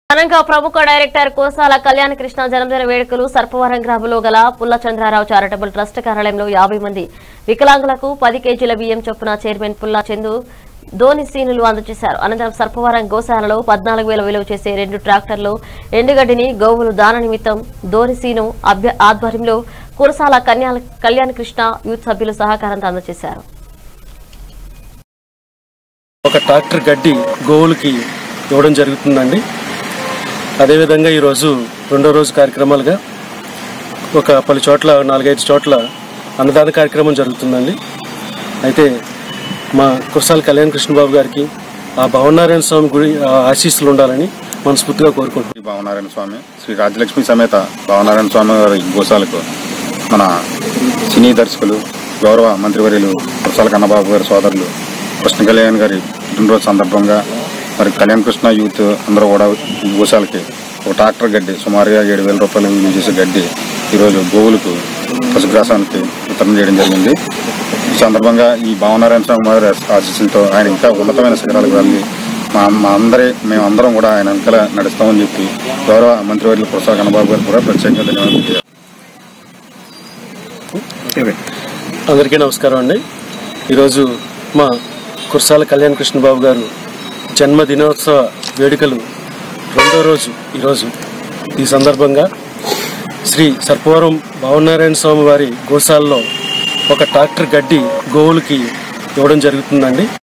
ఘనంగా ప్రముఖ డైరెక్టర్ కోసాల కళ్యాణ కృష్ణ జన్మదిన వేడుకలు సర్పవరం గ్రామంలో గల పుల్ల చంద్రారావు చారిటబుల్ ట్రస్ట్ కార్యాలయంలో యాభై మంది వికలాంగులకు పది కేజీల బియ్యం చొప్పున చైర్మన్ పుల్లా చందు ధోని సీనులు అందజేశారు అనంతరం సర్పవరం గోశాలలో పద్నాలుగు వేల విలువ చేసే రెండు ట్రాక్టర్లు ఎండుగడ్డిని గోవులు దాన నిమిత్తం ధోని సీను అభ్య- ఆధ్వర్యంలో కురసాల కన్యా కళ్యాణ కృష్ణ యూత్ సభ్యులు సహకారంతో అందజేశారు ఒక ట్రాక్టర్ గడ్డి గోవులకి ఇవ్వడం జరుగుతుందండి అదేవిధంగా ఈరోజు రెండో రోజు కార్యక్రమాలుగా ఒక పలు చోట్ల నాలుగైదు చోట్ల అన్నదాన కార్యక్రమం జరుగుతుందండి అయితే మా కురసాల కళ్యాణ కృష్ణబాబు గారికి ఆ భవనారాయణ స్వామి గుడి ఆ ఆశీస్సులు ఉండాలని మనస్ఫూర్తిగా కోరుకుంటున్నాను శ్రీ భావనారాయణ స్వామి శ్రీ రాజలక్ష్మి సమేత భావనారాయణ స్వామి వారి గోశాలకు మన సినీ దర్శకులు గౌరవ మంత్రివర్యులు కురసాల కన్నబాబు గారి సోదరులు కృష్ణ కళ్యాణ్ గారి పుట్టినరోజు సందర్భంగా మరి కళ్యాణ్ కృష్ణ యూత్ అందరూ కూడా ఈ గోశాలకి ఒక ట్రాక్టర్ గడ్డి సుమారుగా ఏడు వేల రూపాయలు విలువ చేసే గడ్డి ఈరోజు గోవులకు పశుగ్రాసానికి వితరణ చేయడం జరిగింది ఈ సందర్భంగా ఈ భావనారాయణ స్వామి వారి ఆశీస్సులతో ఆయన ఇంకా ఉన్నతమైన శిఖరాలకు వెళ్ళి మా మా అందరి మేమందరం కూడా ఆయన వెనకాల నడుస్తామని చెప్పి గౌరవ మంత్రివర్యులు ప్రసాద్ కన్నబాబు గారు కూడా ప్రత్యేకంగా ధన్యవాదాలు తెలియజేస్తున్నాను. అందరికీ నమస్కారం అండి ఈరోజు మా కురసాల కళ్యాణ కృష్ణబాబు గారు జన్మదినోత్సవ వేడుకలు రెండో రోజు ఈరోజు ఈ సందర్భంగా శ్రీ సర్పవరం భావనారాయణ స్వామి వారి గోశాలలో ఒక ట్రాక్టర్ గడ్డి గోవులకి ఇవ్వడం జరుగుతుందండి